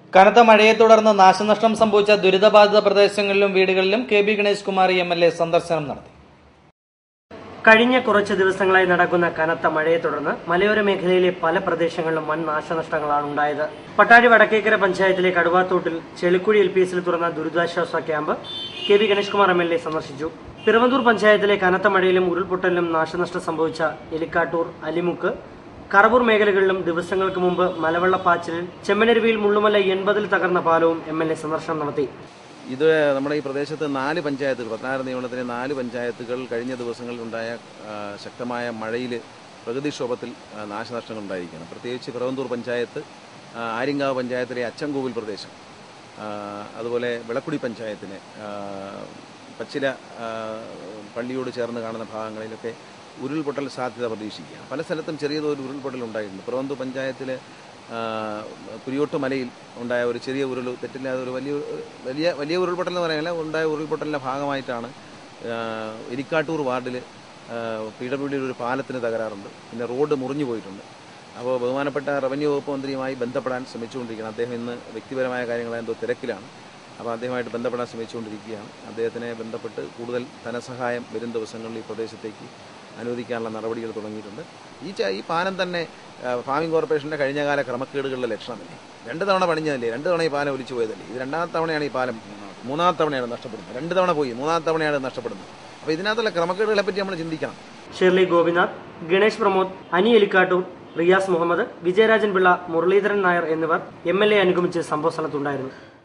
കനത്ത മഴയെ തുടർന്ന് നാശനഷ്ടം സംഭവിച്ച ദുരിതബാധിത പ്രദേശങ്ങളിലും വീടുകളിലും K B Ganesh Kumar M L A സന്ദർശനം നടത്തി കഴിഞ്ഞ കുറച്ച് ദിവസങ്ങളായി നടക്കുന്ന കനത്ത മഴയെ തുടർന്ന് മലയോര മേഖലയിലെ പല പ്രദേശങ്ങളിലും വൻ നാശനഷ്ടങ്ങളാണ് ഉണ്ടായത് പട്ടാഴി വടക്കേക്കര പഞ്ചായത്തിലെ കടുവാത്തോട്ടിൽ ചെളിക്കുഴി എൽ പി എസിൽ തുറന്ന ദുരിതാശ്വാസ camp K V Ganesh Kumar M L A സന്ദർശിച്ചു പിറവന്തൂർ പഞ്ചായത്തിലെ കനത്ത മഴയിലും ഉരുൾപൊട്ടലിലും നാശനഷ്ടം സംഭവിച്ച എലിക്കാട്ടൂർ അലിമുക്ക് കറവൂർ മേഖലകളിലും ദിവസങ്ങൾക്ക് മുമ്പ് മലവെള്ളപ്പാച്ചിലിൽ ചെമ്മനരുവിയിൽ മുള്ളുമല എൺപതിൽ തകർന്ന പാലവും എം എൽ എ സന്ദർശനം നടത്തി ഇത് നമ്മുടെ ഈ പ്രദേശത്ത് നാല് പഞ്ചായത്തുകൾ പത്തനാറ് നിയമനത്തിലെ നാല് പഞ്ചായത്തുകൾ കഴിഞ്ഞ ദിവസങ്ങളിലുണ്ടായ ആ, ശക്തമായ മഴയിൽ പ്രകൃതിക്ഷോഭത്തിൽ ആ, നാശനഷ്ടങ്ങൾ ഉണ്ടായിരിക്കുകയാണ് പ്രത്യേകിച്ച് പിറവന്തൂർ പഞ്ചായത്ത് ആ, ആര്യങ്കാവ് പഞ്ചായത്തിലെ അച്ചൻകോവിൽ പ്രദേശം ആ, അതുപോലെ വിളക്കുടി പഞ്ചായത്തിന് ആ, പച്ചില ആ, പള്ളിയോട് ചേർന്ന് കാണുന്ന ഭാഗങ്ങളിലൊക്കെ ഉരുൾപൊട്ടൽ സാധ്യത പ്രതീക്ഷിക്കുകയാണ് പല സ്ഥലത്തും ചെറിയ തോതിൽ ഉരുൾപൊട്ടൽ ഉണ്ടായിട്ടുണ്ട് പിറവന്തൂർ പഞ്ചായത്തിൽ കുരിയോട്ട് മലയിൽ ഉണ്ടായ ഒരു ചെറിയ ഉരുൾ തെറ്റില്ലാതെ ഒരു വലിയ വലിയ വലിയ ഉരുൾപൊട്ടൽ എന്ന് പറയാനില്ല ഉണ്ടായ ഉരുൾപൊട്ടലിൻ്റെ ഭാഗമായിട്ടാണ് ആ, എലിക്കാട്ടൂർ വാർഡിൽ പി ഡബ്ല്യു ഡിയിൽ ഒരു പാലത്തിന് തകരാറുണ്ട് പിന്നെ റോഡ് മുറിഞ്ഞു പോയിട്ടുണ്ട് അപ്പോൾ ബഹുമാനപ്പെട്ട റവന്യൂ വകുപ്പ് മന്ത്രിയുമായി ബന്ധപ്പെടാൻ ശ്രമിച്ചുകൊണ്ടിരിക്കുകയാണ് അദ്ദേഹം ഇന്ന് വ്യക്തിപരമായ കാര്യങ്ങൾ എന്തോ തിരക്കിലാണ് അപ്പോൾ അദ്ദേഹമായിട്ട് ബന്ധപ്പെടാൻ ശ്രമിച്ചുകൊണ്ടിരിക്കുകയാണ് അദ്ദേഹത്തിനെ ബന്ധപ്പെട്ട് കൂടുതൽ ധനസഹായം വരും ദിവസങ്ങളിൽ ഈ പ്രദേശത്തേക്ക് അനുവദിക്കാനുള്ള നടപടികൾ തുടങ്ങിയിട്ടുണ്ട് ഈ ച- ഈ പാലം തന്നെ ആ, ഫാമിംഗ് കോർപ്പറേഷൻ്റെ കഴിഞ്ഞകാല ക്രമക്കേടുകളുടെ ലക്ഷണമല്ലേ രണ്ട് തവണ പണിഞ്ഞതല്ലേ രണ്ട് തവണ ഈ പാലം ഒലിച്ചു പോയതല്ലേ ഇത് രണ്ടാമത്തെ തവണയാണ് ഈ പാലം മൂന്നാമത്തെ തവണയാണ് നഷ്ടപ്പെടുന്നത് രണ്ട് തവണ പോയി മൂന്നാമത്തെ തവണയാണ് ഇത് നഷ്ടപ്പെടുന്നത് അപ്പോൾ ഇതിനകത്തുള്ള ക്രമക്കേടുകളെ പറ്റി നമ്മൾ ചിന്തിക്കണം ഷെർലി ഗോപിനാഥ് ഗണേഷ് പ്രമോദ് അനി എലിക്കാട്ടൂർ റിയാസ് മുഹമ്മദ് വിജയരാജൻ പിള്ള മുരളീധരൻ നായർ എന്നിവർ എം എൽ എ അനുഗമിച്ച് സംഭവ സ്ഥലത്തുണ്ടായിരുന്നു